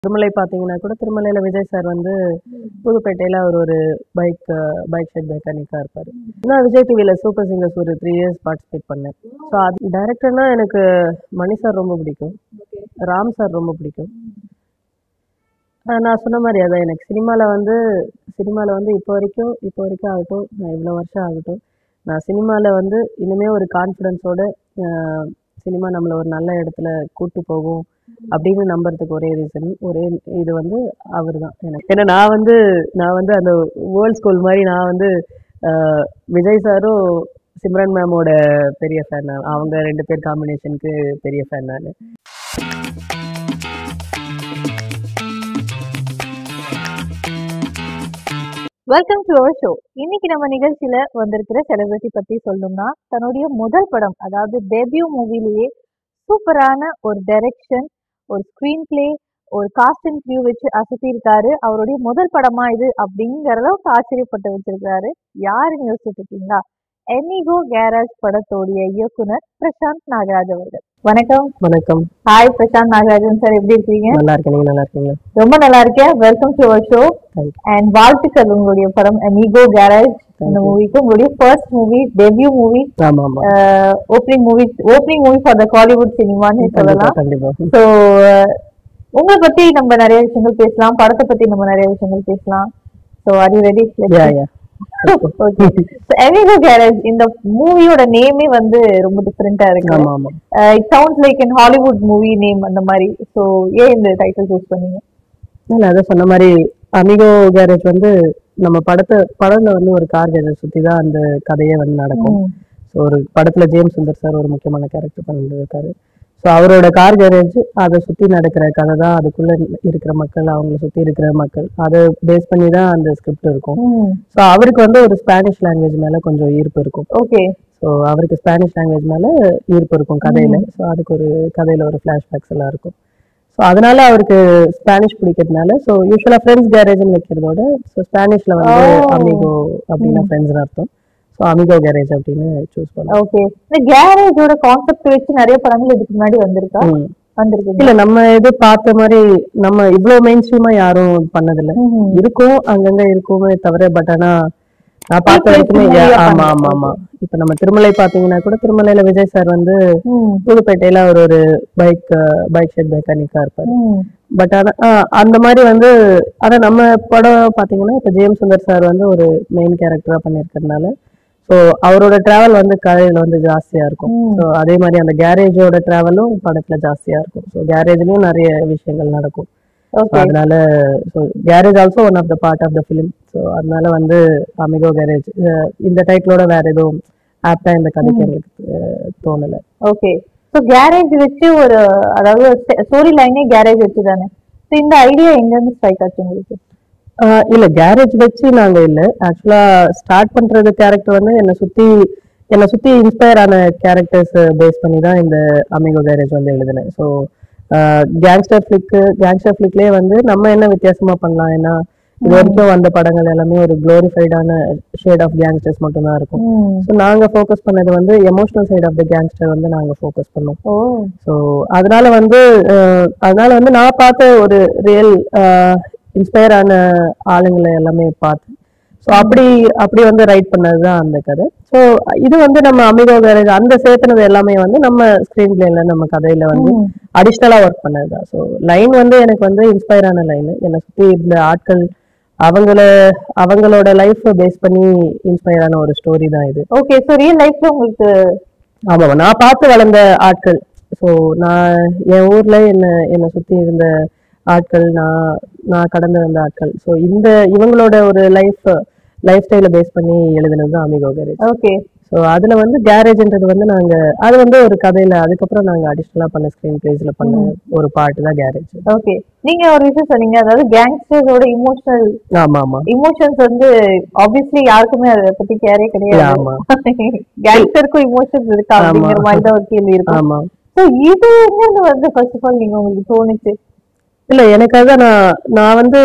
திருமலை பார்த்தீங்கன்னா கூட திருமலையில் விஜய் சார் வந்து புதுப்பேட்டையில் அவர் ஒரு பைக் பைக் ஷெட் மெக்கானிக்காக இருப்பார் நான் விஜய் டிவியில் சூப்பர் சிங்கர்ஸ் ஒரு த்ரீ இயர்ஸ் பார்ட்டிசிபேட் பண்ணேன் ஸோ அது டேரக்டர்னா எனக்கு மணி சார் ரொம்ப பிடிக்கும் ராம் சார் ரொம்ப பிடிக்கும் ஆஹ் நான் சொன்ன மாதிரி அதான் எனக்கு சினிமாவில் வந்து சினிமாவில் வந்து இப்போ வரைக்கும் இப்போ வரைக்கும் ஆகட்டும் நான் இவ்வளோ வருஷம் ஆகட்டும் நான் சினிமாவில் வந்து இனிமே ஒரு கான்ஃபிடென்ஸோட சினிமா நம்மளை ஒரு நல்ல இடத்துல கூட்டு போகும் அப்படின்னு நம்புறதுக்கு ஒரே ரீசன் ஒரே இது வந்து அவர் தான் எனக்கு ஏன்னா நான் வந்து நான் வந்து அந்த வேர்ல்ட் ஸ்கூல் மாதிரி நான் வந்து ஆஹ் விஜய் சாரும் சிம்ரன் மேமோட பெரிய ஃபேன் நான் அவங்க ரெண்டு பேர் காம்பினேஷனுக்கு பெரிய ஃபேன் நான் வெல்கம் டு அவர் ஷோ இன்னைக்கு நம்ம நிகழ்ச்சியில வந்திருக்கிற செலிபிரிட்டி பத்தி சொல்லணும்னா தன்னுடைய முதல் படம் அதாவது டெபியூ மூவிலேயே சூப்பரான ஒரு டைரக்ஷன் ஒரு ஸ்கிரீன் பிளே ஒரு காஸ்ட் அண்ட் க்ரியூ வச்சு அசத்திருக்காரு அவருடைய முதல் படமா இது அப்படிங்கிற அளவுக்கு ஆச்சரியப்பட்டு வச்சிருக்காரு யாருன்னு யோசிச்சுட்டு இருக்கீங்களா எமிகோ கேரேஜ் படத்தோடைய இயக்குனர் பிரசாந்த் நாகராஜ் அவர்கள் வணக்கம் வணக்கம் ஹாய் பிரசாந்த் நாகராஜன் சார் எப்படி இருக்கீங்க நல்லா இருக்கேன் நீங்க நல்லா இருக்கீங்களா ரொம்ப நல்லா இருக்கேன் welcome to our show Thank you. And வாழ்த்துக்கள் உங்களுடைய படம் அமிகோ கேரேஜ் இந்த மூவிக்கு உங்களுடைய ஃபர்ஸ்ட் மூவி டெபியூ மூவி ஆமா ஆமா opening movie opening movie for the Kollywood சினிமான்னு கண்டிப்பா சொல்லலாம் கண்டிப்பா ஸோ உங்களை பத்தி நம்ம நிறைய விஷயங்கள் பேசலாம் படத்தை பத்தி நம்ம நிறைய விஷயங்கள் பேசலாம் so are you ready ya ya okay Amigo Garage இந்த மூவியோட நேமே வந்து ரொம்ப டிஃப்ரெண்டா இருக்கு ஆமா ஆமா it sounds like in Hollywood movie name அந்த மாதிரி ஸோ ஏன் இந்த டைட்டில் சூஸ் பண்ணீங்க இல்ல அதான் சொன்ன மாதிரி அமிகோ கேரேஜ் வந்து நம்ம படத்தை படத்துல வந்து ஒரு கார் கேரேஜ் சுத்தி தான் அந்த கதையே வந்து நடக்கும் ம். ஸோ ஒரு படத்துல ஜேம்ஸ் சுந்தர் சார் ஒரு முக்கியமான கேரக்டர் பண்ணிட்டு இருக்காரு ஸோ அவரோட கார் கேரேஜ் அதை சுத்தி நடக்கிற கதை தான் அதுக்குள்ள இருக்கிற மக்கள் அவங்கள சுத்தி இருக்கிற மக்கள் அதை பேஸ் பண்ணி தான் அந்த ஸ்கிரிப்ட் இருக்கும் ம் ஸோ அவருக்கு வந்து ஒரு ஸ்பானிஷ் லாங்குவேஜ் மேல கொஞ்சம் ஈர்ப்பு இருக்கும் ஓகே ஸோ அவருக்கு ஸ்பானிஷ் லாங்குவேஜ் மேல ஈர்ப்பு இருக்கும் கதையில ஸோ அதுக்கு ஒரு கதையில ஒரு ஃபிளாஷ்பேக்ஸ் எல்லாம் இருக்கும் ஸோ அதனால அவருக்கு ஸ்பானிஷ் பிடிக்கிறதுனால ஸோ யூஸ்வலா ஃப்ரெண்ட்ஸ் கேரேஜ்னு வைக்கிறதோட ஸோ ஸ்பானிஷ்ல வந்து Oh. அமிகோ அப்படின்னா ஃப்ரெண்ட்ஸ்னு அர்த்தம் ஸோ அமிகோ கேரேஜ் அப்படின்னு சூஸ் பண்ணோம் ஓகே இந்த கேரேஜோட கான்செப்ட் வச்சு நிறைய படங்கள் இதுக்கு முன்னாடி வந்திருக்கா ம். வந்திருக்குங்க இல்ல நம்ம இது பார்த்த மாதிரி நம்ம இவ்வளவு மெயின் ஸ்ட்ரீமா யாரும் பண்ணதில்ல ம்ஹும். இருக்கும் அங்கங்க இருக்குமே தவிர பட் ஆனா நான் பார்த்த People வரைக்குமே நிறைய யா- ஆமா பண்ணாங்க. ஆமா ஆமா இப்ப நம்ம திருமலை பாத்தீங்கன்னா கூட திருமலையில விஜய் சார் வந்து ம். புதுப்பேட்டையில அவர் ஒரு பைக் பைக் ஷெட் மெக்கானிக்கா இருப்பாரு ம். பட் ஆனா ஆஹ் அந்த மாதிரி வந்து ஆனா நம்ம படம் பாத்தீங்கன்னா இப்ப ஜேம்ஸ் சுந்தர் சார் வந்து ஒரு மெயின் கேரக்டரா பண்ணிருக்கிறதுனால ஸோ அவரோட டிராவல் வந்து கதையில வந்து ஜாஸ்தியா இருக்கும் ம். ஸோ அதே மாதிரி அந்த கேரேஜோட டிராவலும் படத்துல ஜாஸ்தியா இருக்கும் ஸோ கேரேஜ்லயும் நிறைய விஷயங்கள் நடக்கும் So ஓகே அதனால so garage also one of the part of the film so அதனால வந்து அமிகோ கேரேஜ் இந்த டைட்டிலோட வேற எதுவும் ஆப்டா இந்த கதைக்கு எங்களுக்கு அஹ், தோணல ஓகே ஸோ கேரேஜ் வச்சு ஒரு அதாவது ஸ்டோரி லைனே கேரேஜ் வச்சு தானே ஸோ இந்த ஐடியா எங்க இருந்து ஸ்ட்ரைக் ஆச்சு உங்களுக்கு ஆஹ் இல்ல கேரேஜ் வச்சு நாங்க இல்ல ஆக்சுவலா ஸ்டார்ட் பண்றது கேரக்டர் வந்து என்னை சுத்தி என்னை சுத்தி இன்ஸ்பயர் ஆன கேரக்டர்ஸ் பேஸ் பண்ணி தான் இந்த அமிகோ கேரேஜ் வந்து எழுதினேன் ஸோ கேங்ஸ்டர் ஃபிளிக்கு கேங்ஸ்டர் ஃபிளிக்லேயே வந்து நம்ம என்ன வித்தியாசமா பண்ணலாம் ஏன்னா இது வரைக்கும் வந்த படங்கள் எல்லாமே ஒரு குளோரிஃபைடான ஷேட் ஆஃப் கேங்ஸ்டர்ஸ் மட்டும் தான் இருக்கும் ம். ஸோ நாங்க ஃபோக்கஸ் பண்ணது வந்து emotional side of the gangster வந்து நாங்க ஃபோக்கஸ் பண்ணோம் ஓ ஸோ அதனால வந்து அஹ், அதனால வந்து நான் பார்த்த ஒரு ரியல் இன்ஸ்பயர் ஆன ஆளுங்களை எல்லாமே பார்த்து ஸோ அப்படி அப்படி வந்து ரைட் பண்ணது தான் அந்த கதை ஸோ இது வந்து நம்ம அமிகோ கேரேஜ் அந்த சேர்த்துனது எல்லாமே வந்து நம்ம ஸ்க்ரீன் பிளேல நம்ம கதையில வந்து ம். அடிஷ்னலா ஒர்க் பண்ணது தான் ஸோ லைன் வந்து எனக்கு வந்து இன்ஸ்பயர் ஆன லைன் என்னை சுற்றி இருந்த ஆட்கள் அவங்கள அவங்களோட லைஃப் பேஸ் பண்ணி இன்ஸ்பயர் ஆன ஒரு ஸ்டோரி தான் இது ஓகே ஸோ ரியல் லைஃப்ல உங்களுக்கு ஆமாம் நான் பார்த்து வளர்ந்த ஆட்கள் ஸோ நான் என் ஊர்ல என்ன என்னை சுத்தி இருந்த ஆட்கள் நான் நான் கடந்து வந்த ஆட்கள் ஸோ இந்த இவங்களோட ஒரு லைஃப் லைஃப் ஸ்டைலை பேஸ் பண்ணி எழுதுனது தான் அமிகோ கேரேஜ் ஓகே ஸோ அதுல வந்து கேரேஜ்ன்றது வந்து நாங்க அது வந்து ஒரு கதையில அதுக்கப்புறம் நாங்க அடிஷ்னலா பண்ண ஸ்கிரீன் பிளேஸ்ல பண்ண ஒரு பாட்டு தான் கேரேஜ் ஓகே நீங்க ஒரு விஷயம் சொன்னீங்க அதாவது கேங்ஸ்டர்ஸோட இமோஷனல் ஆமா ஆமா இமோஷன்ஸ் வந்து ஆப்வியஸ்லி யாருக்குமே அதை பத்தி கேரே கிடையாது ஆமா கேங்ஸ்டருக்கும் இமோஷன்ஸ் இருக்கா ஆமா. அப்படிங்கிற மாதிரி தான் ஒரு கேள்வி இருக்கும் ஆமா ஸோ இது எங்கிருந்து வந்து ஃபர்ஸ்ட் ஆஃப் ஆல் நீங்க உங்களுக்கு தோணுச்சு இல்ல எனக்காக நான் நான் வந்து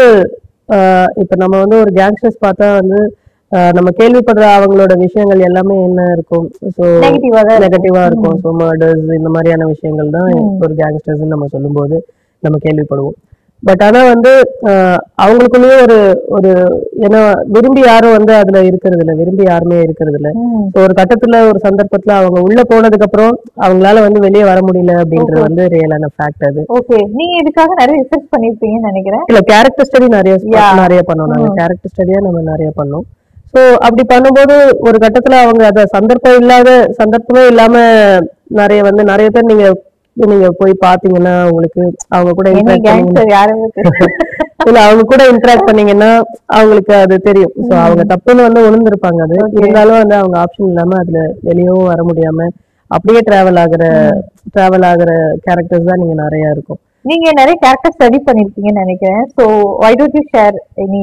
ஆஹ் இப்ப நம்ம வந்து ஒரு கேங்ஸ்டர்ஸ் பார்த்தா வந்து ஆஹ் நம்ம கேள்விப்படுற அவங்களோட விஷயங்கள் எல்லாமே என்ன இருக்கும் ஸோ நெகட்டிவா தான் இருக்கும். நெகட்டிவா இருக்கும் ஸோ மர்டர்ஸ் இந்த மாதிரியான விஷயங்கள் தான் ஒரு கேங்ஸ்டர்ஸ் நம்ம சொல்லும்போது நம்ம கேள்விப்படுவோம் பட் ஆனா வந்து ஆஹ் அவங்களுக்குள்ளேயே ஒரு ஒரு ஏன்னா விரும்பி யாரும் வந்து அதுல இருக்கிறது இல்ல விரும்பி யாருமே இருக்கிறது இல்ல ம். So ஒரு கட்டத்துல ஒரு சந்தர்ப்பத்துல அவங்க உள்ள போனதுக்கு அப்புறம் அவங்களால வந்து வெளியே வர முடியல அப்படின்றது வந்து ரியலான ஃபேக்ட் அது ஓகே நீங்க இதுக்காக நிறைய ரிசர்ச் பண்ணிருப்பீங்கன்னு நினைக்கிறேன் இல்ல கேரக்டர் ஸ்டடி நிறைய Yeah. நிறைய பண்ணோம் நாங்க கேரக்டர் ஸ்டடியா நம்ம நிறைய பண்ணோம் சோ அப்படி பண்ணும்போது ஒரு கட்டத்துல அவங்க அத சந்தர்ப்பம் இல்லாத சந்தர்ப்பமே இல்லாம நிறைய வந்து நிறைய பேர் நீங்க நீங்க போய் பாத்தீங்கன்னா உங்களுக்கு அவங்க கூட என்ன interact பண்ணீங்கன்னா- கேங்ஸ்டர் யாருமே தெரியல. இல்ல அவங்க கூட இன்டராக்ட் பண்ணீங்கன்னா அவங்களுக்கு அது தெரியும் சோ அவங்க தப்புன்னு வந்து உணர்ந்திருப்பாங்க அது இருந்தாலும் வந்து அவங்க ஆப்ஷன் இல்லாம அதுல வெளியவும் வர முடியாம அப்படியே டிராவல் ஆகுற டிராவல் ஆகுற கேரக்டர்ஸ் தான் நீங்க நிறைய இருக்கும் நீங்க நிறைய கேரக்டர் ஸ்டடி பண்ணிருப்பீங்கன்னு நினைக்கிறேன் so why don't you share any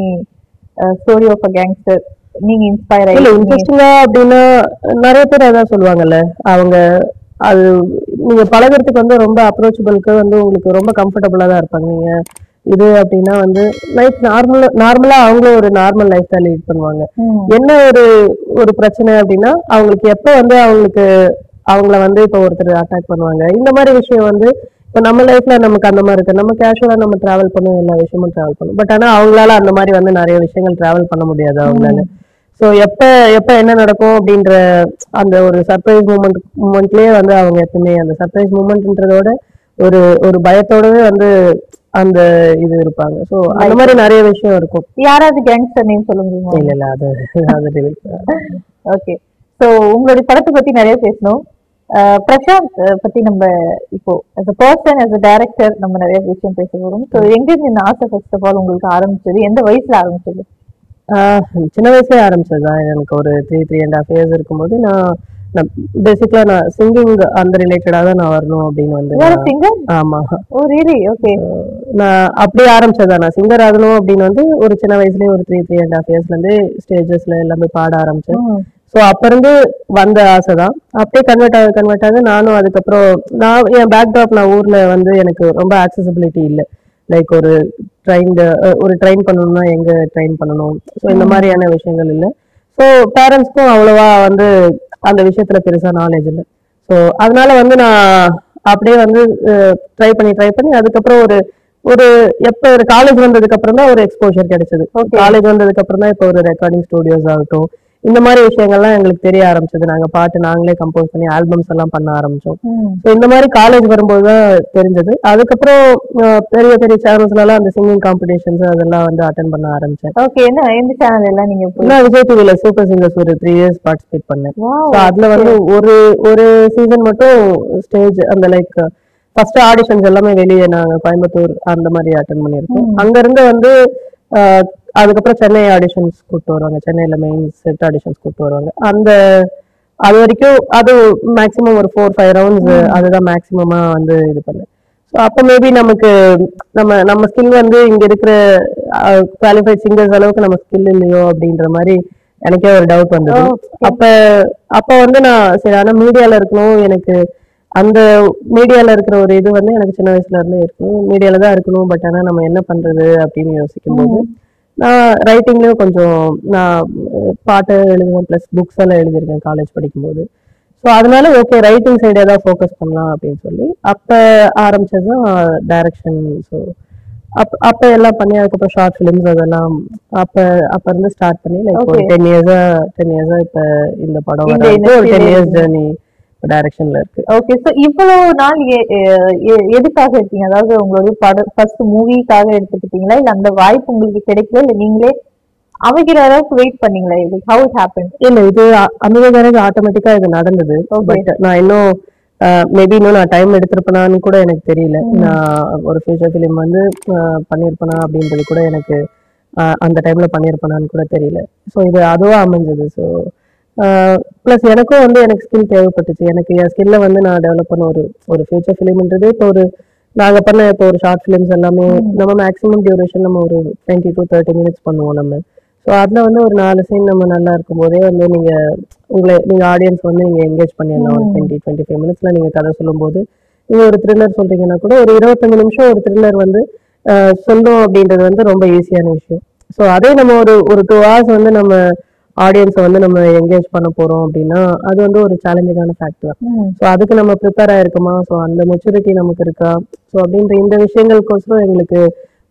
story of a gangster நீங்க இன்ஸ்பயர் இல்ல ஆயிருக்கீங்க இன்ட்ரெஸ்டிங்கா அப்படின்னா நிறைய பேர் அதான் சொல்லுவாங்கல்ல அவங்க அது நீங்க பழகுறதுக்கு வந்து ரொம்ப அப்ரோச்சபிளுக்கு வந்து உங்களுக்கு ரொம்ப கம்ஃபர்டபுளா தான் இருப்பாங்க நீங்க இது அப்படின்னா வந்து லைஃப் நார்மலா நார்மலா அவங்களும் ஒரு நார்மல் லைஃப் ஸ்டைல் லீட் பண்ணுவாங்க ம். என்ன ஒரு ஒரு பிரச்சனை அப்படின்னா அவங்களுக்கு எப்ப வந்து அவங்களுக்கு அவங்கள வந்து இப்ப ஒருத்தர் அட்டாக் பண்ணுவாங்க இந்த மாதிரி விஷயம் வந்து இப்ப நம்ம லைஃப்ல நமக்கு அந்த மாதிரி இருக்கு நம்ம கேஷுவலா நம்ம டிராவல் பண்ணுவோம் எல்லா விஷயமும் டிராவல் பண்ணுவோம் பட் ஆனா அவங்களால அந்த மாதிரி வந்து நிறைய விஷயங்கள் டிராவல் பண்ண முடியாது அவங்களால சோ எப்ப எப்ப என்ன நடக்கும் அப்படின்ற அந்த ஒரு சர்ப்ரைஸ் மூமெண்ட் மூமெண்ட்லயே வந்து அவங்க எப்பவுமே அந்த சர்ப்ரைஸ் மூமெண்ட்ன்றதோட ஒரு ஒரு பயத்தோடவே வந்து அந்த இது இருப்பாங்க சோ அந்த மாதிரி நிறைய விஷயம் இருக்கும் யாராவது கேங்ஸ்டர் நேம் சொல்ல முடியுமா இல்ல இல்ல அது அது reveal பண்ண- ஓகே சோ உங்களுடைய படத்தை பத்தி நிறைய பேசணும் அஹ் பிரசாந்த் அஹ் பத்தி நம்ம இப்போ as a person as a director நம்ம நிறைய விஷயம் பேச போறோம் ஸோ எங்க இருந்து இந்த ஆசை ஃபர்ஸ்ட் ஆஃப் ஆல் உங்களுக்கு ஆரம்பிச்சது எந்த வயசுல ஆரம்பிச்சது ஆஹ் சின்ன வயசுல ஆரம்பிச்சதுதான் எனக்கு ஒரு three three and half years இருக்கும்போது நான் நான் பேசிக்கலா நான் சிங்கிங் அந்த ரிலேட்டடா தான் நான் வரணும் அப்படின்னு வந்து வேற நான்- சிங்கர் ஆமா ஓ ரியலி ஓகே நான் அப்படியே ஆரம்பிச்சதா நான் சிங்கர் ஆகணும் அப்படின்னு வந்து ஒரு சின்ன வயசுலயே ஒரு த்ரீ த்ரீ அண்ட் ஹாஃப் இயர்ஸ்ல இருந்து ஸ்டேஜஸ்ல எல்லாமே பாட ஆரம்பிச்சேன் ஸோ அப்ப இருந்து வந்த ஆசை தான் அப்படியே கன்வெர்ட் ஆக கன்வெர்ட் ஆக நானும் அதுக்கப்புறம் நான் என் பேக்ட்ராப் நான் ஊர்ல வந்து எனக்கு ரொம்ப ஆக்சசிபிலிட்டி இல்லை லைக் ஒரு ட்ரெயின் ஒரு ட்ரெயின் பண்ணணும்னா எங்க ட்ரெயின் பண்ணணும் ஸோ இந்த மாதிரியான விஷயங்கள் இல்லை ஸோ பேரண்ட்ஸ்க்கும் அவ்வளவா வந்து அந்த விஷயத்துல பெருசா நாலேஜ் இல்லை ஸோ அதனால வந்து நான் அப்படியே வந்து ட்ரை பண்ணி ட்ரை பண்ணி அதுக்கப்புறம் ஒரு ஒரு எப்ப ஒரு காலேஜ் வந்ததுக்கு அப்புறம் தான் ஒரு எக்ஸ்போஷர் கிடைச்சது Okay. காலேஜ் வந்ததுக்கு அப்புறம் தான் இப்போ ஒரு ரெக்கார்டிங் ஸ்டுடியோஸ் ஆகட்டும் இந்த மாதிரி விஷயங்கள்லாம் எங்களுக்கு தெரிய ஆரம்பிச்சது நாங்க பாட்டு நாங்களே கம்போஸ் பண்ணி ஆல்பம்ஸ் எல்லாம் பண்ண ஆரம்பிச்சோம் ஸோ இந்த மாதிரி காலேஜ் வரும்போது தான் தெரிஞ்சது அதுக்கப்புறம் அஹ், பெரிய பெரிய சேனல்ஸ்ல எல்லாம் அந்த சிங்கிங் காம்படிஷன்ஸ் அதெல்லாம் வந்து அட்டன் பண்ண ஆரம்பிச்சேன் ஓகே என்ன எந்த சேனல் எல்லாம் நீங்க போய் நான் விஜய் டிவில சூப்பர் சிங்கர்ஸ் ஒரு த்ரீ இயர்ஸ் பார்ட்டிசிபேட் பண்ணேன் Wow, ஸோ அதுல வந்து ஒரு ஒரு சீசன் மட்டும் ஸ்டேஜ் அந்த லைக் ஃபர்ஸ்ட் ஆடிஷன்ஸ் எல்லாமே வெளியே நாங்க கோயம்புத்தூர் அந்த மாதிரி அட்டன் பண்ணியிருக்கோம் அங்க இருந்து வந்து ஆஹ், அதுக்கப்புறம் சென்னை ஆடிஷன்ஸ் கூப்பிட்டு வருவாங்க சென்னையில மெயின் செட் ஆடிஷன்ஸ் கூப்பிட்டு வருவாங்க அந்த அது வரைக்கும் அது மேக்ஸிமம் ஒரு ஃபோர் ஃபைவ் ரவுண்ட்ஸ் அதுதான் மேக்ஸிமமா வந்து இது பண்ணேன் ஸோ அப்போ மேபி நமக்கு நம்ம நம்ம ஸ்கில் வந்து இங்க இருக்கிற குவாலிஃபைட் சிங்கர்ஸ் அளவுக்கு நம்ம ஸ்கில் இல்லையோ அப்படின்ற மாதிரி எனக்கே ஒரு டவுட் வந்தது அப்ப அப்ப வந்து நான் சரி ஆனா மீடியால இருக்கணும் எனக்கு அந்த மீடியால இருக்கிற ஒரு இது வந்து எனக்கு சின்ன வயசுல இருந்து இருக்கணும் மீடியால தான் இருக்கணும் பட் ஆனா நம்ம என்ன பண்றது அப்படின்னு யோசிக்கும் போது நான் ரைட்டிங்லயும் கொஞ்சம் நான் அஹ், பாட்டு எழுதுவேன் ப்ளஸ் புக்ஸ் எல்லாம் எழுதியிருக்கேன் காலேஜ் படிக்கும்போது ஸோ அதனால ஓகே ரைட்டிங் சைடு ஏதாவது ஃபோக்கஸ் பண்ணலாம் அப்படின்னு சொல்லி அப்ப ஆரம்பிச்சது தான் டைரக்ஷன் ஸோ அப்ப அப்ப எல்லாம் பண்ணி அதுக்கப்புறம் ஷார்ட் ஃபிலிம்ஸ் அதெல்லாம் அப்ப அப்ப இருந்து ஸ்டார்ட் பண்ணி லைக் ஒரு Okay. டென் இயர்ஸா டென் இயர்ஸா இப்ப இந்த படம் இந்த வர வரைக்கும் ஒரு industry டென் ல இயர்ஸ் ஜேர்னி டைரக்ஷன்ல இருக்கு ஓகே சோ இவ்வளவு நாள் எ- எ- எ- எதுக்காக இருக்கீங்க அதாவது உங்களுடைய படம் ஃபர்ஸ்ட் மூவிக்காக எடுத்துக்கிட்டீங்களா இல்ல அந்த வாய்ப்பு உங்களுக்கு கிடைக்கல இல்ல நீங்களே அமைக்கிற அளவுக்கு வெயிட் பண்ணீங்களா இது ஹவு இட் ஹேப்பன் இல்ல இது அமைதியாக ஆட்டோமேட்டிக்கா இது நடந்தது Okay. பட் நான் இன்னும் மேபி இன்னும் நான் டைம் எடுத்திருப்பேனான்னு கூட எனக்கு தெரியல நான் ஒரு ஃபியூச்சர் ஃபிலிம் வந்து அஹ், பண்ணியிருப்பேனா அப்படின்றது கூட எனக்கு அஹ், அந்த டைம்ல பண்ணியிருப்பேனான்னு கூட தெரியல ஸோ இது அதுவா அமைஞ்சது ஸோ ப்ளஸ் எனக்கும் வந்து எனக்கு ஸ்கில் தேவைப்பட்டுச்சு எனக்கு என் ஸ்கில்ல வந்து நான் டெவலப் பண்ண ஒரு ஒரு ஃபியூச்சர் ஃபிலிம்ன்றது இப்போ ஒரு நாங்க பண்ண இப்போ ஒரு ஷார்ட் ஃபிலிம்ஸ் எல்லாமே நம்ம மேக்ஸிமம் டியூரேஷன் நம்ம ஒரு டுவெண்ட்டி டு தேர்ட்டி மினிட்ஸ் பண்ணுவோம் நம்ம ஸோ அதுல வந்து ஒரு நாலு சீன் நம்ம நல்லா இருக்கும்போதே வந்து நீங்க உங்களை நீங்க ஆடியன்ஸ் வந்து நீங்க என்கேஜ் பண்ணிடலாம் ஒரு டுவெண்ட்டி டுவெண்ட்டி ஃபைவ் மினிட்ஸ்ல நீங்க கதை சொல்லும்போது நீங்க ஒரு த்ரில்லர் சொல்றீங்கன்னா கூட ஒரு இருபத்தஞ்சு நிமிஷம் ஒரு த்ரில்லர் வந்து அஹ், சொல்லும் அப்படின்றது வந்து ரொம்ப ஈஸியான விஷயம் ஸோ அதே நம்ம ஒரு ஒரு டூ ஹவர்ஸ் வந்து நம்ம ஆடியன்ஸை வந்து நம்ம என்கேஜ் பண்ண போறோம் அப்படின்னா அது வந்து ஒரு சேலஞ்சிங்கான ஃபேக்ட் தான் ஸோ அதுக்கு நம்ம ப்ரிப்பேர் ஆயிருக்கோமா ஸோ அந்த மெச்சூரிட்டி நமக்கு இருக்கா ஸோ அப்படின்ற இந்த விஷயங்களுக்கோசரம் எங்களுக்கு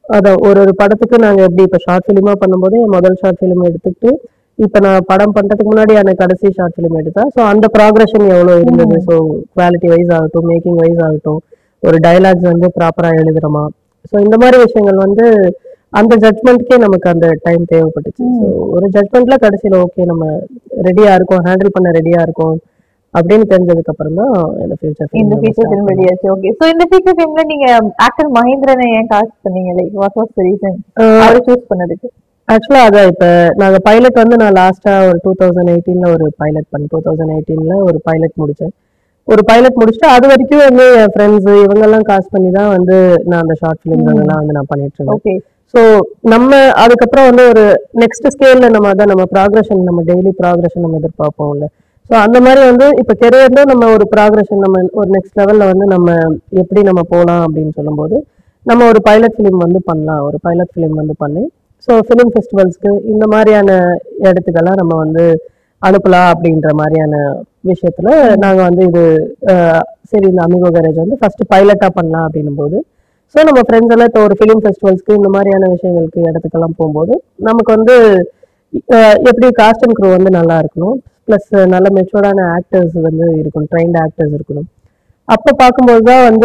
அதான் ஒரு ஒரு படத்துக்கு நாங்க எப்படி இப்ப ஷார்ட் ஃபிலிமா பண்ணும்போது என் முதல் ஷார்ட் ஃபிலிம் எடுத்துக்கிட்டு இப்ப நான் படம் பண்றதுக்கு முன்னாடி எனக்கு கடைசி ஷார்ட் ஃபிலிம் எடுத்தா ஸோ அந்த ப்ராக்ரஷன் எவ்வளவு இருந்தது ஸோ குவாலிட்டி வைஸ் ஆகட்டும் மேக்கிங் வைஸ் ஆகட்டும் ஒரு டைலாக்ஸ் வந்து ப்ராப்பரா எழுதுறோமா ஸோ இந்த மாதிரி விஷயங்கள் வந்து அந்த ஜட்மெண்ட்க்கே நமக்கு அந்த டைம் தேவைப்பட்டுச்சு ஸோ ஒரு ஜட்மெண்ட்ல கடைசியில ஓகே நம்ம ரெடியா இருக்கோம் ஹேண்டில் பண்ண ரெடியா இருக்கோம் அப்படின்னு தெரிஞ்சதுக்கு அப்புறம் தான் இந்த ஃபியூச்சர் இந்த ஃபீச்சர் ஃபிலிம் வெளியாச்சு ஓகே சோ இந்த ஃபீச்சர் ஃபிலிம்ல நீங்க ஆக்டர் மகேந்திரனை ஏன் காஸ்ட் பண்ணீங்க like what was the reason அவரை சூஸ் பண்ணதுக்கு ஆக்சுவலா அதான் இப்ப நாங்க பைலட் வந்து நான் லாஸ்டா ஒரு டூ தௌசண்ட் எயிட்டீன்ல ஒரு பைலட் பண்ணேன் டூ தௌசண்ட் எயிட்டீன்ல ஒரு பைலட் முடிச்சேன் ஒரு பைலட் முடிச்சுட்டு அது வரைக்கும் வந்து என் ஃப்ரெண்ட்ஸ் இவங்கெல்லாம் காசு பண்ணி தான் வந்து நான் அந்த ஷார்ட் ஃபிலிம்ஸ் அதெல்லாம் வந்து நான் பண்ணிட்டு இருந்தேன் ஓகே ஸோ நம்ம அதுக்கப்புறம் வந்து ஒரு நெக்ஸ்ட் ஸ்கேல்ல நம்ம அதான் நம்ம ப்ராக்ரஷன் நம்ம டெய்லி ப்ராக்ரஷன் நம்ம எதிர்பார்ப்போம்ல ஸோ அந்த மாதிரி வந்து இப்போ கெரியர்ல நம்ம ஒரு ப்ராக்ரஷன் நம்ம ஒரு நெக்ஸ்ட் லெவல்ல வந்து நம்ம எப்படி நம்ம போகலாம் அப்படின்னு சொல்லும்போது நம்ம ஒரு பைலட் ஃபிலிம் வந்து பண்ணலாம் ஒரு பைலட் ஃபிலிம் வந்து பண்ணி ஸோ ஃபிலிம் ஃபெஸ்டிவல்ஸ்க்கு இந்த மாதிரியான இடத்துக்கெல்லாம் நம்ம வந்து அனுப்பலாம் அப்படின்ற மாதிரியான விஷயத்துல நாங்க வந்து இது அஹ், சரி இந்த அமிகோ கேரேஜ் வந்து ஃபர்ஸ்ட் பைலட்டா பண்ணலாம் அப்படின்னும் போது ஸோ நம்ம ஃப்ரெண்ட்ஸ் எல்லாம் இப்போ ஒரு ஃபிலிம் ஃபெஸ்டிவல்ஸ்க்கு இந்த மாதிரியான விஷயங்களுக்கு இடத்துக்கெல்லாம் போகும்போது நமக்கு வந்து அஹ், எப்படி காஸ்ட் அண்ட் க்ரூ வந்து நல்லா இருக்கணும் ப்ளஸ் நல்ல மெச்சூர்டான ஆக்டர்ஸ் வந்து இருக்கணும் ட்ரைன்ட் ஆக்டர்ஸ் இருக்கணும் அப்போ பார்க்கும்போது தான் வந்து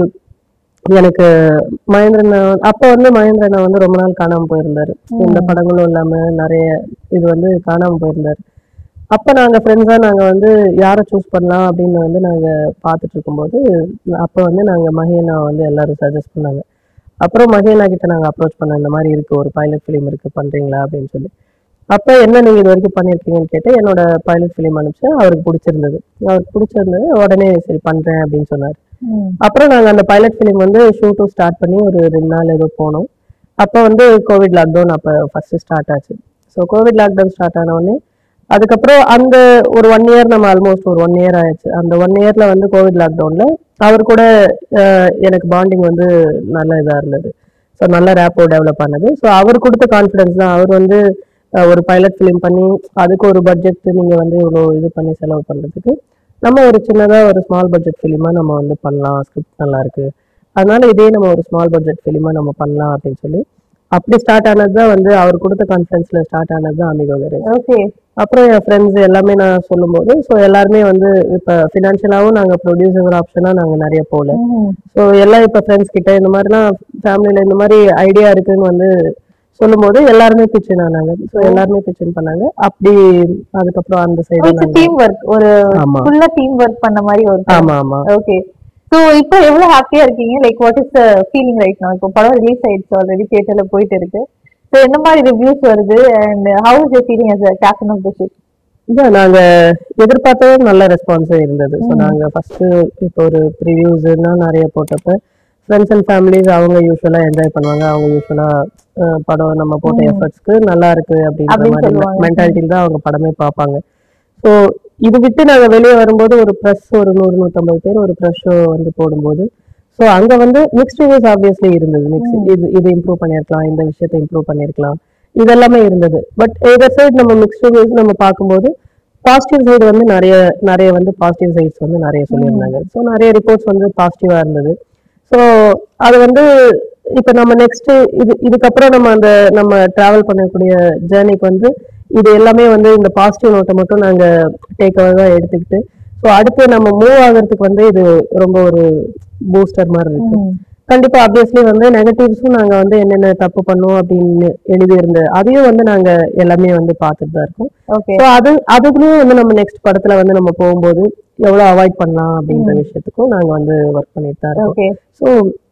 எனக்கு மகேந்திரன் அப்போ வந்து மகேந்திரன் வந்து ரொம்ப நாள் காணாம போயிருந்தாரு எந்த படங்களும் இல்லாம நிறைய இது வந்து காணாம போயிருந்தாரு அப்ப நாங்க ஃப்ரெண்ட்ஸா நாங்க வந்து யாரை சூஸ் பண்ணலாம் அப்படின்னு வந்து நாங்க பார்த்துட்டு இருக்கும்போது அப்ப வந்து நாங்க மகேனா வந்து எல்லாரும் சஜஸ்ட் பண்ணாங்க அப்புறம் மகேனா கிட்ட நாங்க அப்ரோச் பண்ணோம் இந்த மாதிரி இருக்கு ஒரு பைலட் ஃபிலிம் இருக்கு பண்றீங்களா அப்படின்னு சொல்லி அப்ப என்ன நீங்க இது வரைக்கும் பண்ணிருக்கீங்கன்னு கேட்டு என்னோட பைலட் ஃபிலிம் அனுப்பிச்சேன் அவருக்கு பிடிச்சிருந்தது அவருக்கு பிடிச்சிருந்தது உடனே சரி பண்றேன் அப்படின்னு சொன்னாரு அப்புறம் நாங்க அந்த பைலட் ஃபிலிம் வந்து ஷூட்டும் ஸ்டார்ட் பண்ணி ஒரு ரெண்டு நாள் ஏதோ போனோம் அப்போ வந்து கோவிட் லாக்டவுன் அப்போ ஃபர்ஸ்ட் ஸ்டார்ட் ஆச்சு ஸோ கோவிட் லாக்டவுன் ஸ்டார்ட் ஆன உடனே அதுக்கப்புறம் அந்த ஒரு ஒன் இயர் நம்ம ஆல்மோஸ்ட் ஒரு ஒன் இயர் ஆயிடுச்சு அந்த ஒன் இயர்ல வந்து கோவிட் லாக்டவுன்ல அவர் கூட அஹ், எனக்கு பாண்டிங் வந்து நல்ல இதா இருந்தது ஸோ நல்ல ரேப்போ டெவலப் ஆனது ஸோ அவர் கொடுத்த கான்ஃபிடன்ஸ் தான் அவர் வந்து அஹ், ஒரு பைலட் ஃபிலிம் பண்ணி அதுக்கு ஒரு பட்ஜெட் நீங்க வந்து இவ்வளோ இது பண்ணி செலவு பண்றதுக்கு நம்ம ஒரு சின்னதா ஒரு ஸ்மால் பட்ஜெட் ஃபிலிமா நம்ம வந்து பண்ணலாம் ஸ்கிரிப்ட் நல்லா இருக்கு அதனால இதே நம்ம ஒரு ஸ்மால் பட்ஜெட் ஃபிலிமா நம்ம பண்ணலாம் அப்படின்னு சொல்லி அப்படி ஸ்டார்ட் ஆனது தான் வந்து அவர் கொடுத்த கான்ஃபிடன்ஸ்ல ஸ்டார்ட் ஆனது தான் அமிகோ கேரேஜ் ஓகே அப்புறம் என் ஃப்ரெண்ட்ஸ் எல்லாமே நான் சொல்லும்போது ஸோ எல்லாருமே வந்து இப்போ ஃபினான்ஷியலாகவும் நாங்கள் ப்ரொடியூசர் ஆப்ஷனாக நாங்கள் நிறைய போகல ஸோ எல்லாம் இப்போ ஃப்ரெண்ட்ஸ் கிட்ட இந்த மாதிரிலாம் ஃபேமிலியில் இந்த மாதிரி ஐடியா இருக்குன்னு வந்து சொல்லும்போது எல்லாருமே பிச்சின் ஆனாங்க ஸோ எல்லாருமே பிச்சின் பண்ணாங்க அப்படி அதுக்கப்புறம் அந்த சைடு இட்ஸ் டீம் ஒர்க் ஒரு ஆமா ஃபுல்லா டீம் ஒர்க் பண்ண மாதிரி ஒரு ஆமா ஆமா ஓகே சோ இப்போ எவ்வளவு ஹாப்பியா இருக்கீங்க like what is the feeling right now இப்போ படம் ரிலீஸ் ஆயிடுச்சு ஆல்ரெடி தியேட்டர்ல போயிட்டு இருக்கு சோ என்ன மாதிரி ரிவ்யூஸ் வருது and how is your feeling as a captain of the ship இல்லை நாங்க எதிர்பார்த்தவே நல்ல ரெஸ்பான்ஸ் இருந்தது ஸோ நாங்க ஃபர்ஸ்ட் இப்போ ஒரு ப்ரிவியூஸ்னா நிறைய போட்டப்ப ஃப்ரெண்ட்ஸ் அண்ட் ஃபேமிலிஸ் அவங்க யூஸ்வலா என்ஜாய் பண்ணுவாங்க அவங்க யூஸ்வலா படம் நம்ம போட்ட எஃபர்ட்ஸ்க்கு நல்லா இருக்கு அப்படின்ற அப்படின்னு மாதிரி சொல்லுவாங்க. மென்டாலிட்டியில் தான் அவங்க படமே பார்ப்பாங்க ஸோ இது விட்டு நாங்க வெளியே வரும்போது ஒரு ப்ரெஸ் ஒரு நூறு நூற்றம்பது பேர் ஒரு ப்ரெஸ் ஷோ வந்து போடும்போது ஸோ அங்க வந்து மிக்ஸ்ட் ரிவ்யூஸ் ஆப்வியஸ்லி இருந்தது மிக்ஸ் இது இது இம்ப்ரூவ் பண்ணியிருக்கலாம் இந்த விஷயத்தை இம்ப்ரூவ் பண்ணியிருக்கலாம் இதெல்லாமே இருந்தது பட் இதர் சைடு நம்ம மிக்ஸ்ட் ரிவ்யூஸ் நம்ம பார்க்கும்போது பாசிட்டிவ் சைடு வந்து நிறைய நிறைய வந்து பாசிட்டிவ் சைட்ஸ் வந்து நிறைய சொல்லியிருந்தாங்க ஸோ நிறைய ரிப்போர்ட்ஸ் வந்து பாசிட்டிவா இருந்தது ஸோ அது வந்து இப்போ நம்ம நெக்ஸ்ட் இது இதுக்கப்புறம் நம்ம அந்த நம்ம டிராவல் பண்ணக்கூடிய ஜேர்னிக்கு வந்து இது எல்லாமே வந்து இந்த பாசிட்டிவ் நோட்டை மட்டும் நாங்க டேக் தான் எடுத்துக்கிட்டு ஸோ அடுத்து நம்ம மூவ் ஆகுறதுக்கு வந்து இது ரொம்ப ஒரு பூஸ்டர் மாதிரி இருக்கு கண்டிப்பா ஆப்வியஸ்லி வந்து நெகட்டிவ்ஸும் நாங்க வந்து என்னென்ன தப்பு பண்ணோம் அப்படின்னு எழுதியிருந்த அதையும் வந்து நாங்க எல்லாமே வந்து பார்த்துட்டு தான் இருக்கோம் ஓகே ஸோ அது அதுக்குள்ளேயும் வந்து நம்ம நெக்ஸ்ட் படத்துல வந்து நம்ம போகும்போது எவ்வளவு அவாய்ட் பண்ணலாம் அப்படின்ற விஷயத்துக்கும் நாங்க வந்து ஒர்க் பண்ணிட்டு தான் இருக்கோம் ஓகே ஸோ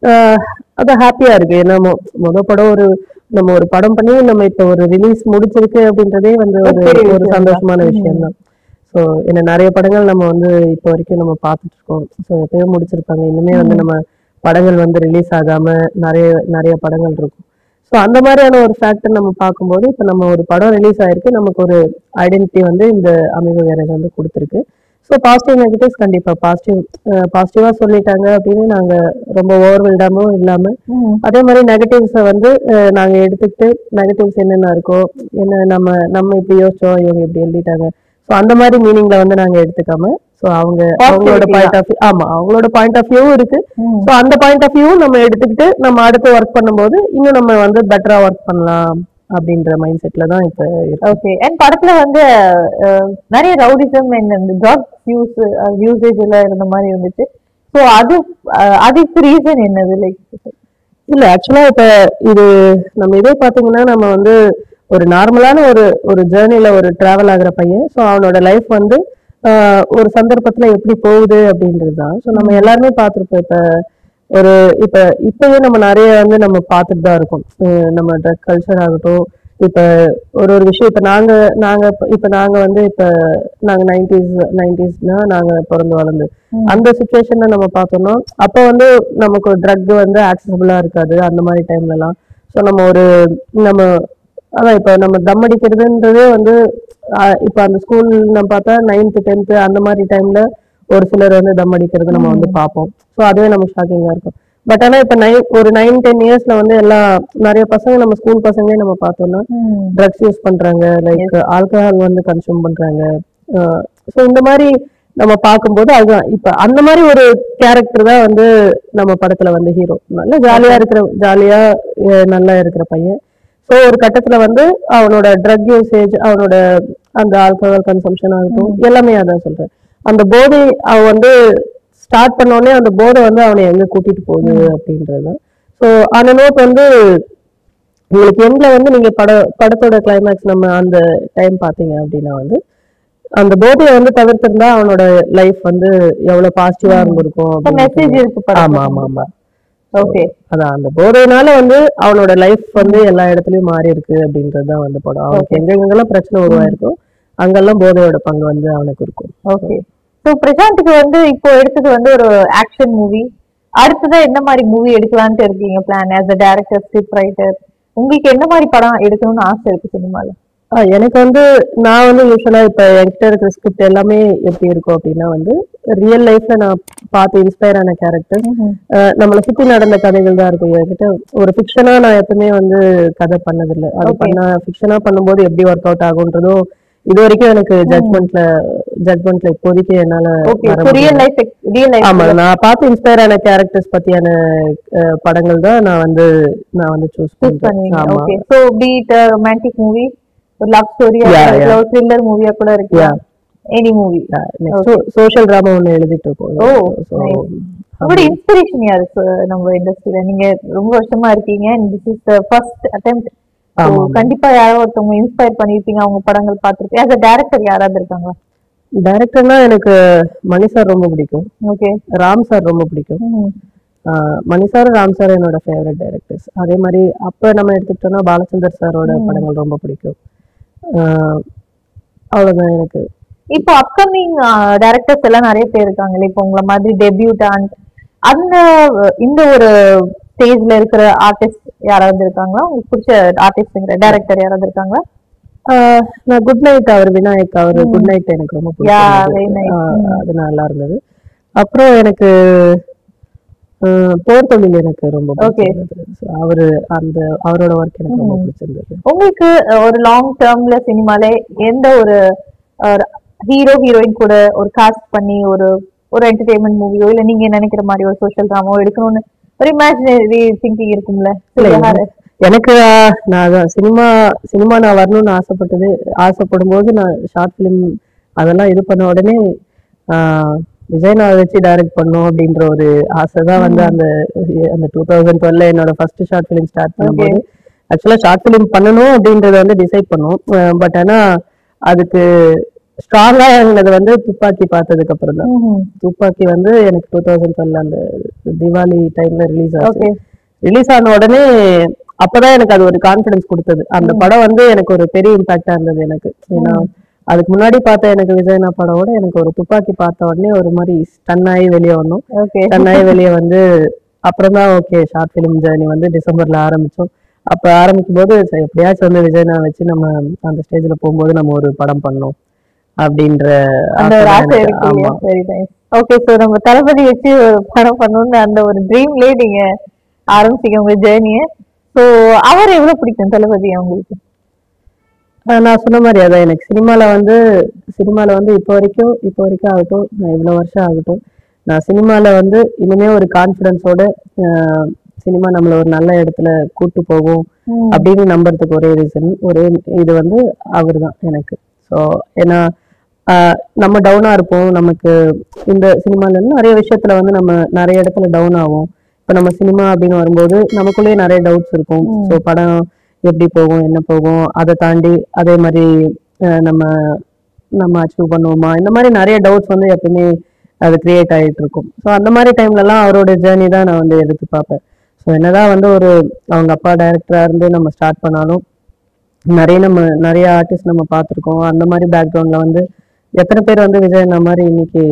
அது ஹாப்பியா இருக்கு ஏன்னா மொ- முத படம் ஒரு நம்ம ஒரு படம் பண்ணி நம்ம இப்போ ஒரு ரிலீஸ் முடிச்சிருக்கு அப்படின்றதே வந்து ஒரு பெரிய ஒரு விஷயம் சந்தோஷமான விஷயம் தான் ஸோ என்ன நிறைய படங்கள் நம்ம வந்து இப்போ வரைக்கும் நம்ம பார்த்துட்டு இருக்கோம் ஸோ எப்பயோ முடிச்சிருப்பாங்க இன்னுமே வந்து நம்ம படங்கள் வந்து ரிலீஸ் ஆகாம நிறைய நிறைய படங்கள் இருக்கும் ஸோ அந்த மாதிரியான ஒரு ஃபேக்டர் நம்ம பார்க்கும்போது இப்போ நம்ம ஒரு படம் ரிலீஸ் ஆயிருக்கு நமக்கு ஒரு ஐடென்டிட்டி வந்து இந்த அமிகோ கேரேஜ் வந்து கொடுத்துருக்கு ஸோ பாசிட்டிவ் நெகட்டிவ்ஸ் கண்டிப்பா பாசிட்டிவ் பாசிட்டிவா சொல்லிட்டாங்க அப்படின்னு நாங்க ரொம்ப ஓவர்வெல்டாமும் இல்லாம அதே மாதிரி நெகட்டிவ்ஸை வந்து அஹ், நாங்க எடுத்துக்கிட்டு நெகட்டிவ்ஸ் என்னென்ன இருக்கோ என்ன நம்ம நம்ம இப்படி யோசிச்சோம் இவங்க இப்படி எழுதிட்டாங்க ஸோ அந்த மாதிரி மீனிங்ல வந்து நாங்க எடுத்துக்காம ஸோ அவங்க அவங்களோட Positivity பாயிண்ட் ஆஃப் ஆமா அவங்களோட பாயிண்ட் ஆஃப் வியூவும் இருக்கு ம். ஸோ அந்த பாயிண்ட் ஆஃப் வியூவும் நம்ம எடுத்துக்கிட்டு நம்ம அடுத்து ஒர்க் பண்ணும்போது இன்னும் நம்ம வந்து பெட்டரா ஒர்க் பண்ணலாம் அப்படின்ற மைண்ட் செட்ல தான் இப்போ இருக்கு ஓகே அண்ட் படத்துல வந்து அஹ், நிறைய ரவுடிசம் அண்ட் இந்த ட்ரக் யூஸ் யூசேஜ் எல்லாம் இருந்த மாதிரி இருந்துச்சு ஸோ அது அஹ், அதுக்கு ரீசன் என்னது லைக் இல்ல ஆக்சுவலா இப்ப இது நம்ம இதே பாத்தீங்கன்னா நம்ம வந்து ஒரு நார்மலான ஒரு ஒரு ஜேர்னில ஒரு டிராவல் ஆகுற பையன் ஸோ அவனோட லைஃப் வந்து ஆஹ், ஒரு சந்தர்ப்பத்துல எப்படி போகுது அப்படின்றது தான் ஸோ நம்ம எல்லாருமே பார்த்திருப்போம் இப்ப ஒரு இப்ப இப்பயே நம்ம நிறைய வந்து நம்ம பார்த்துட்டு தான் இருக்கோம் அஹ் நம்ம ட்ரக் கல்ச்சர் ஆகட்டும் இப்ப ஒரு ஒரு விஷயம் இப்ப நாங்க நாங்க இப்ப- இப்ப நாங்க வந்து இப்ப நாங்க நைன்டிஸ் நைன்டிஸ்னா நாங்க பிறந்து வளர்ந்து ம். அந்த சுச்சுவேஷன்ல நம்ம பார்த்தோம்னா அப்ப வந்து நமக்கு ட்ரக் வந்து ஆக்சசபிளா இருக்காது அந்த மாதிரி டைம்ல எல்லாம் ஸோ நம்ம ஒரு நம்ம அதான் இப்ப நம்ம தம் அடிக்கிறதுன்றதே வந்து ஆஹ் இப்ப அந்த ஸ்கூல் நம்ம பார்த்தா நைன்த் டென்த் அந்த மாதிரி டைம்ல ஒரு சிலர் வந்து தம் அடிக்கிறது நம்ம வந்து பார்ப்போம் ஸோ அதுவே நமக்கு ஷாக்கிங்கா இருக்கும் பட் ஆனா இப்ப நைன் ஒரு நைன் டென் இயர்ஸ்ல வந்து எல்லாம் நிறைய பசங்க நம்ம ஸ்கூல் பசங்களே நம்ம பார்த்தோம்னா ட்ரக்ஸ் யூஸ் பண்றாங்க லைக் ஆல்கஹால் வந்து கன்சூம் பண்றாங்க ஸோ இந்த மாதிரி நம்ம பார்க்கும்போது அதுதான் இப்ப அந்த மாதிரி ஒரு கேரக்டர் தான் வந்து நம்ம படத்துல வந்து ஹீரோ நல்ல ஜாலியா இருக்கிற ஜாலியா அஹ் நல்லா இருக்கிற பையன் ஸோ ஒரு கட்டத்துல வந்து அவனோட ட்ரக் யூசேஜ் அவனோட அந்த ஆல்கஹால் கன்சம்ஷன் ஆகட்டும் எல்லாமே அதான் சொல்றேன் அந்த போதை அவன் வந்து ஸ்டார்ட் பண்ண உடனே அந்த போதை வந்து அவனை எங்க கூட்டிட்டு போகுது அப்படின்றது ஸோ அந்த நோட் வந்து உங்களுக்கு எண்ட்ல வந்து நீங்க பட படத்தோட கிளைமேக்ஸ் நம்ம அந்த டைம் பாத்தீங்க அப்படின்னா வந்து அந்த போதையை வந்து தவிர்த்திருந்தா அவனோட லைஃப் வந்து எவ்வளவு பாசிட்டிவா இருந்திருக்கும் அப்படின்னு மெசேஜ் இருக்கு ஆமா ஆமா ஆமா ஓகே அதான் அந்த போதையினால வந்து அவனோட லைஃப் வந்து எல்லா இடத்துலயும் மாறி இருக்கு அப்படின்றது தான் வந்து படம் அவனுக்கு எங்க எங்கெல்லாம் பிரச்சனை உருவாயிருக்கும் அங்கெல்லாம் போதையோட பங்கு வந்து அவனுக்கு இருக்கும் ஓகே ஸோ பிரசாந்துக்கு வந்து இப்போ எடுத்தது வந்து ஒரு ஆக்ஷன் மூவி அடுத்ததா என்ன மாதிரி மூவி எடுக்கலான்ட்டு இருக்கீங்க plan as a director script writer உங்களுக்கு என்ன மாதிரி படம் எடுக்கணும்னு ஆசை இருக்கு சினிமால ஆ, எனக்கு வந்து நான் வந்து யூஸ்வலா இப்ப என்கிட்ட இருக்கிற ஸ்கிரிப்ட் எல்லாமே எப்படி இருக்கும் அப்படின்னா வந்து ரியல் லைஃப்ல நான் பார்த்து இன்ஸ்பயர் ஆன கேரக்டர் நம்மளை சுத்தி நடந்த கதைகள் தான் இருக்கும் என்கிட்ட ஒரு ஃபிக்ஷனா நான் எப்பவுமே வந்து கதை பண்ணதில்லை அது Okay. பண்ண ஃபிக்ஷனா பண்ணும்போது எப்படி ஒர்க் அவுட் ஆகுன்றதும் இது வரைக்கும் எனக்கு ஜட்மெண்ட்ல ஜட்மெண்ட்ல இப்போதைக்கு என்னால ஓகே வர ஸோ ரியல் முடியல. லைஃப் ரியல் ஆமா லைஃப் நான் பார்த்து இன்ஸ்பயர் ஆன கேரக்டர்ஸ் பத்தியான அஹ், படங்கள் தான் நான் வந்து நான் வந்து சூஸ் சூஸ் பண்றேன் பண்ணுவீங்க ஆமா ஓகே ஸோ பீட் ரொமான்டிக் மூவி ஒரு லவ் ஸ்டோரியா Yeah, yeah. ஒரு த்ரில்லர் மூவியா கூட இருக்கு Yeah. Any movie next social drama ஒன்னு எழுதிட்டு இருக்கோம் ஓ, So, nice. உங்களோட இன்ஸ்பிரேஷன் யாரு sir நம்ம இண்டஸ்ட்ரியில நீங்க ரொம்ப வருஷமா இருக்கீங்க this is the first attempt ஆமா, ஆமா. கண்டிப்பா யாரோ ஒருத்தவங்க இன்ஸ்பயர் பண்ணிருப்பீங்க அவங்க படங்கள் பார்த்திருப்பீங்க as a டேரக்டர் யாராவது இருக்காங்களா டைரக்டர்னா எனக்கு மணி சார் ரொம்ப பிடிக்கும் ஓகே ராம் சார் ரொம்ப பிடிக்கும் ஆஹ் மணி சார் ராம் சார் என்னோட ஃபேவரட் டைரக்டர்ஸ் அதே மாதிரி அப்ப நம்ம எடுத்துக்கிட்டோம்னா பாலச்சந்தர் சாரோட படங்கள் ரொம்ப பிடிக்கும் ஆஹ் அவ்வளவுதான் எனக்கு இப்போ அப்கமிங் டைரக்டர்ஸ் எல்லாம் நிறைய பேர் இருக்காங்களே இப்போ உங்களை மாதிரி டெபியூட்டான் அந்த அஹ், இந்த ஒரு ஸ்டேஜ்ல இருக்கிற ஆர்டிஸ்ட் யாராவது இருக்காங்களா உங்களுக்கு பிடிச்ச ஆர்டிஸ்ட்ங்கிற டைரக்டர் யாராவது இருக்காங்களா ஆஹ் நான் குட் நைட் அவர் விநாயக் அவர் குட் நைட் எனக்கு ரொம்ப Yeah, பிடிக்கும் very nice. அது நல்லா இருந்தது அப்புறம் எனக்கு ஆஹ் போர் தொழில் எனக்கு ரொம்ப Okay. பிடிச்சிருந்தது So, அவரு அந்த அவரோட ஒர்க் எனக்கு ரொம்ப பிடிச்சிருந்தது உங்களுக்கு அஹ், ஒரு லாங் டேர்ம்ல சினிமால எந்த ஒரு ஹீரோ ஹீரோயின் கூட ஒரு காஸ்ட் பண்ணி ஒரு ஒரு என்டர்டைன்மெண்ட் மூவியோ இல்ல நீங்க நினைக்கிற மாதிரி ஒரு சோஷியல் ட்ராமாவோ எடுக்கணும்னு ஒரு இமேஜினரி திங்கிங் இருக்கும்ல இல்ல, So, யாரு? எனக்கு ஆஹ், நான் அதான் சினிமா சினிமா நான் வரணும்னு ஆசைப்பட்டது ஆசைப்படும் போது நான் ஷார்ட் ஃபிலிம் அதெல்லாம் இது பண்ண உடனே ஆஹ், விஜய் நான் வச்சு டைரக்ட் பண்ணும் அப்படின்ற ஒரு ஆசை தான் வந்து அந்த அந்த டூ தௌசண்ட் டுவெல்ல என்னோட ஃபர்ஸ்ட் ஷார்ட் ஃபிலிம் ஸ்டார்ட் பண்ணும்போது ஆக்சுவலா ஷார்ட் ஃபிலிம் பண்ணணும் அப்படின்றத வந்து டிசைட் பண்ணோம் பட் ஆனா அதுக்கு ஸ்ட்ராங்கா இருந்தது வந்து துப்பாக்கி பார்த்ததுக்கு அப்புறம் தான் ம்ஹும். துப்பாக்கி வந்து எனக்கு டூ தௌசண்ட் டுவெல் அந்த திவாலி டைம்ல ரிலீஸ் ஆச்சு Okay. ரிலீஸ் ஆன உடனே அப்பதான் எனக்கு அது ஒரு கான்ஃபிடன்ஸ் கொடுத்தது அந்த படம் வந்து எனக்கு ஒரு பெரிய இம்பாக்டா இருந்தது எனக்கு ஏன்னா அதுக்கு முன்னாடி பார்த்த எனக்கு விஜயனா படமோட எனக்கு ஒரு துப்பாக்கி பார்த்த உடனே ஒரு மாதிரி ஸ்டன் ஆகி வெளியே வந்தோம் Okay. ஸ்டன் ஆகி வெளியே வந்து அப்புறம் தான் ஓகே ஷார்ட் ஃபிலிம் ஜேர்னி வந்து டிசம்பர்ல ஆரம்பிச்சோம் அப்ப ஆரம்பிக்கும் போது சரி, எப்படியாச்சும் வந்து விஜயனா வச்சு நம்ம அந்த ஸ்டேஜ்ல போகும்போது நம்ம ஒரு படம் பண்ணோம் அப்படின்ற அந்த ஒரு ஆசை ஆசை எனக்கு. இருக்கு ஆமா வெரி நைஸ் ஓகே சோ நம்ம தளபதி வச்சு ஒரு படம் பண்ணணும்னு அந்த ஒரு ட்ரீம்லயே நீங்க ஆரம்பிச்சீங்க உங்க ஜேர்னிய சோ அவர் எவ்வளவு பிடிக்கும் தளபதி உங்களுக்கு ஆஹ் நான் சொன்ன மாதிரி அதான் எனக்கு சினிமால வந்து சினிமால வந்து இப்போ வரைக்கும் இப்போ வரைக்கும் ஆகட்டும் நான் இவ்வளோ வருஷம் ஆகட்டும் நான் சினிமால வந்து இனிமே ஒரு கான்ஃபிடென்ஸோட சினிமா நம்மள ஒரு நல்ல இடத்துல கூட்டு போகும் ம். அப்படின்னு நம்புறதுக்கு ஒரே ரீசன் ஒரே இது வந்து அவர் தான் எனக்கு ஸோ ஏன்னா ஆஹ் நம்ம டவுனாக இருப்போம் நமக்கு இந்த சினிமால இருந்து நிறைய விஷயத்துல வந்து நம்ம நிறைய இடத்துல டவுன் ஆகும் இப்போ நம்ம சினிமா அப்படின்னு வரும்போது நமக்குள்ளேயே நிறைய டவுட்ஸ் இருக்கும் ஸோ படம் எப்படி போகும் என்ன போகும் அதை தாண்டி அதே மாதிரி ஆஹ் நம்ம நம்ம அச்சீவ் பண்ணுவோமா இந்த மாதிரி நிறைய டவுட்ஸ் வந்து எப்பவுமே அது கிரியேட் ஆகிட்டு இருக்கும் ஸோ அந்த மாதிரி டைம்லலாம் அவரோட ஜேர்னி தான் நான் வந்து எடுத்து பார்ப்பேன் ஸோ என்னதான் வந்து ஒரு அவங்க அப்பா டைரக்டராக இருந்து நம்ம ஸ்டார்ட் பண்ணாலும் நிறைய நம்ம நிறைய ஆர்டிஸ்ட் நம்ம பார்த்துருக்கோம் அந்த மாதிரி பேக்ரவுண்டில் வந்து எத்தனை பேர் வந்து விஜய் அந்த மாதிரி இன்னைக்கு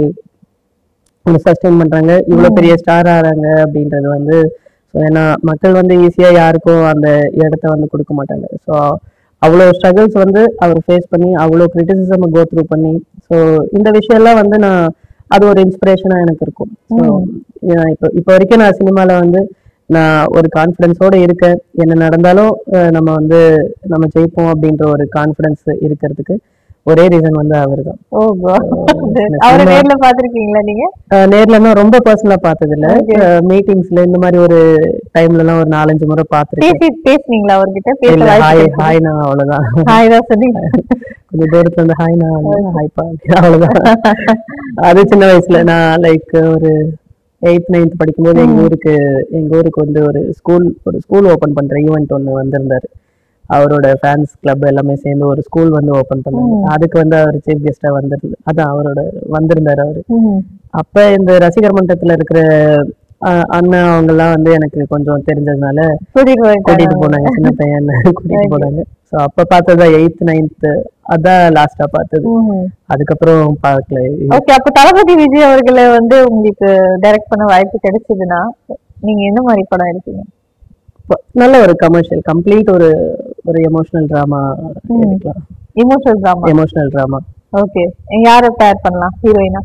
சஸ்டெயின் பண்றாங்க இவ்வளவு பெரிய ஸ்டார் ஆறாங்க அப்படின்றது வந்து ஸோ ஏன்னா மக்கள் வந்து ஈஸியா யாருக்கும் அந்த இடத்த வந்து கொடுக்க மாட்டாங்க ஸோ அவ்வளோ ஸ்ட்ரகிள்ஸ் வந்து அவர் ஃபேஸ் பண்ணி அவ்வளோ கிரிட்டிசிசம் கோ த்ரூ பண்ணி ஸோ இந்த விஷயம்லாம் வந்து நான் அது ஒரு இன்ஸ்பிரேஷனா எனக்கு இருக்கும் ஸோ இப்போ இப்போ வரைக்கும் நான் சினிமால வந்து நான் ஒரு கான்ஃபிடென்ஸோட இருக்கேன் என்ன நடந்தாலும் அஹ் நம்ம வந்து நம்ம ஜெயிப்போம் அப்படின்ற ஒரு கான்ஃபிடென்ஸ் இருக்கிறதுக்கு ஒரே ரீசன் வந்து அவர் தான் ஓ God. இந்த அவரை cinema- நேர்ல பாத்திருக்கீங்களா நீங்க அஹ் நேர்ல நான் ரொம்ப பர்சனலா பார்த்தது இல்ல மீட்டிங்ஸ்ல இந்த மாதிரி ஒரு டைம்ல எல்லாம் ஒரு நாலஞ்சு முறை பார்த்திருக்கேன் பேசி பேசுனீங்களா அவர்கிட்ட பேச இல்ல வாய்ப்பு ஹாய் கிடைச்சதா? ஹாய் நான் அவ்வளவுதான் ஹாய் தான் சொன்னீங்க கொஞ்சம் தூரத்துல இருந்து ஹாய் நான் ஹாய்ப்பா அவ்வளவுதான் அது சின்ன வயசுல நான் லைக் ஒரு எயித் நைன்த் படிக்கும்போது எங்க ஊருக்கு எங்க ஊருக்கு வந்து ஒரு ஸ்கூல் ஒரு ஸ்கூல் ஓபன் பண்ற ஈவெண்ட் ஒண்ணு வந்திருந்தாரு அவரோட ஃபேன்ஸ் கிளப் எல்லாமே சேர்ந்து ஒரு ஸ்கூல் வந்து ஓபன் பண்ணாங்க அதுக்கு வந்து அவர் சீஃப் கெஸ்டா வந்திருந்து அதான் அவரோட வந்திருந்தாரு அவரு ம். அப்ப இந்த ரசிகர் மன்றத்துல இருக்கிற அஹ், அண்ணன் அவங்க எல்லாம் வந்து எனக்கு கொஞ்சம் தெரிஞ்சதுனால கூட்டிட்டு போயிட்டாங்க கூட்டிட்டு போனாங்க சின்ன பையன் கூட்டிட்டு போனாங்க சோ அப்ப பார்த்ததா எயித் நைன்த் அதான் லாஸ்டா பார்த்தது அதுக்கப்புறம் பார்க்கல ஓகே அப்ப தளபதி விஜய் அவர்களை வந்து உங்களுக்கு டைரக்ட் பண்ண வாய்ப்பு கிடைச்சதுன்னா நீங்க என்ன மாதிரி படம் எடுப்பீங்க இப்ப நல்ல ஒரு கமர்ஷியல் கம்ப்ளீட் ஒரு ஒரு எமோஷனல் டிராமா எடுக்கலாம் emotional drama emotional drama okay யாரை பேர் பண்ணலாம் ஹீரோயினா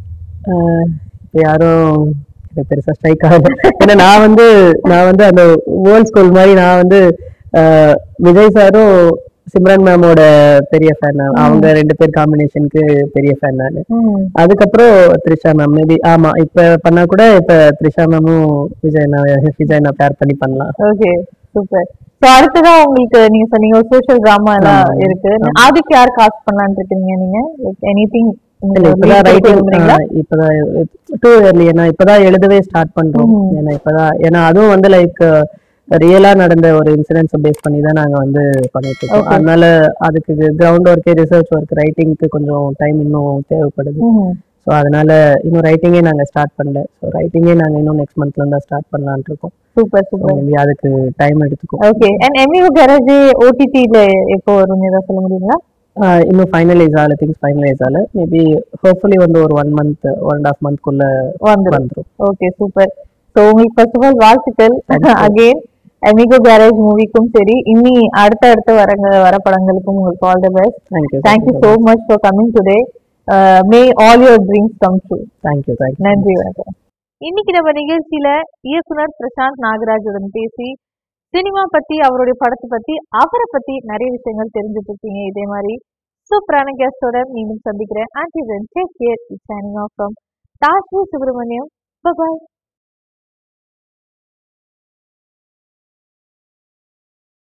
இப்ப யாரும் எனக்கு பெருசா ஸ்ட்ரைக் ஆகல ஏன்னா நான் வந்து நான் வந்து அந்த வேர்ல்ட் ஸ்கூல் மாதிரி நான் வந்து அஹ், விஜய் சாரும் சிம்ரன் மேமோட பெரிய ஃபேன் அவங்க ரெண்டு பேர் காம்பினேஷனுக்கு பெரிய ஃபேன் நான் அதுக்கப்புறம் த்ரிஷா மேம் மேபி ஆமா இப்ப பண்ணா கூட இப்ப த்ரிஷா மேமும் விஜய் விஜய் நான் பேர் பண்ணி பண்ணலாம் ஓகே சூப்பர் சோ அடுத்ததா உங்களுக்கு நீங்க சொன்னீங்க ஒரு சோஷியல் டிராமா எல்லாம் ஆமா. இருக்கு அதுக்கு யார் காஸ்ட் பண்ணலாம்னு இருக்கீங்க நீங்க லைக் எனிதிங் இல்ல, இப்பதான் ரைட்டிங் இப்பதான் டூ இயர்லி ஏன்னா இப்பதான் எழுதவே ஸ்டார்ட் பண்றோம் ஏன்னா இப்பதான் ஏன்னா அதுவும் வந்து லைக் ரியலா நடந்த ஒரு இன்சிடென்ட்ஸ் பேஸ் பண்ணி தான் நாங்க வந்து பண்ணிட்டு இருக்கோம் அதனால அதுக்கு கிரவுண்ட் ஒர்க்கே ரிசர்ச் ஒர்க் ரைட்டிங்க்கு கொஞ்சம் டைம் இன்னும் தேவைப்படுது ஸோ அதனால இன்னும் ரைட்டிங்கே நாங்க ஸ்டார்ட் பண்ணல ஸோ ரைட்டிங்கே நாங்க இன்னும் நெக்ஸ்ட் மந்த்ல இருந்தா ஸ்டார்ட் பண்ணலாம்னு இருக்கோம் சூப்பர் ஸோ சூப்பர் மேபி அதுக்கு டைம் எடுத்துக்கும் ஓகே அண்ட் எம்யூ கேரேஜ் ஓடிடில எப்போ வரும் ஏதாவது சொல்ல முடியுங்களா ஆஹ் இன்னும் ஃபைனலைஸ் ஆகல திங்ஸ் ஃபைனலைஸ் ஆகல மேபி ஹோப்ஃபுல்லி வந்து ஒரு one month one and half மந்த்க்குள்ள வந்துடும் வந்துரும் ஓகே சூப்பர் ஸோ உங்களுக்கு ஃபர்ஸ்ட் ஆஃப் ஆல் வாழ்த்துக்கள் அகெயின் அமிகோ கேரேஜ் மூவிக்கும் சரி இனி அடுத்த அடுத்த வரங்க வர படங்களுக்கும் உங்களுக்கு all the best thank you thank you so much for coming today May all your dreams come true thank you thank you நன்றி வணக்கம் இன்னைக்கு நம்ம நிகழ்ச்சியில இயக்குனர் பிரசாந்த் நாகராஜுடன் பேசி சினிமா பத்தி அவருடைய படத்தை பத்தி அவரை பத்தி நிறைய விஷயங்கள் தெரிஞ்சுட்டு இருக்கீங்க இதே மாதிரி சூப்பரான கெஸ்டோட மீண்டும் சந்திக்கிறேன் and take care it's signing off from Dhashvi Subramaniam bye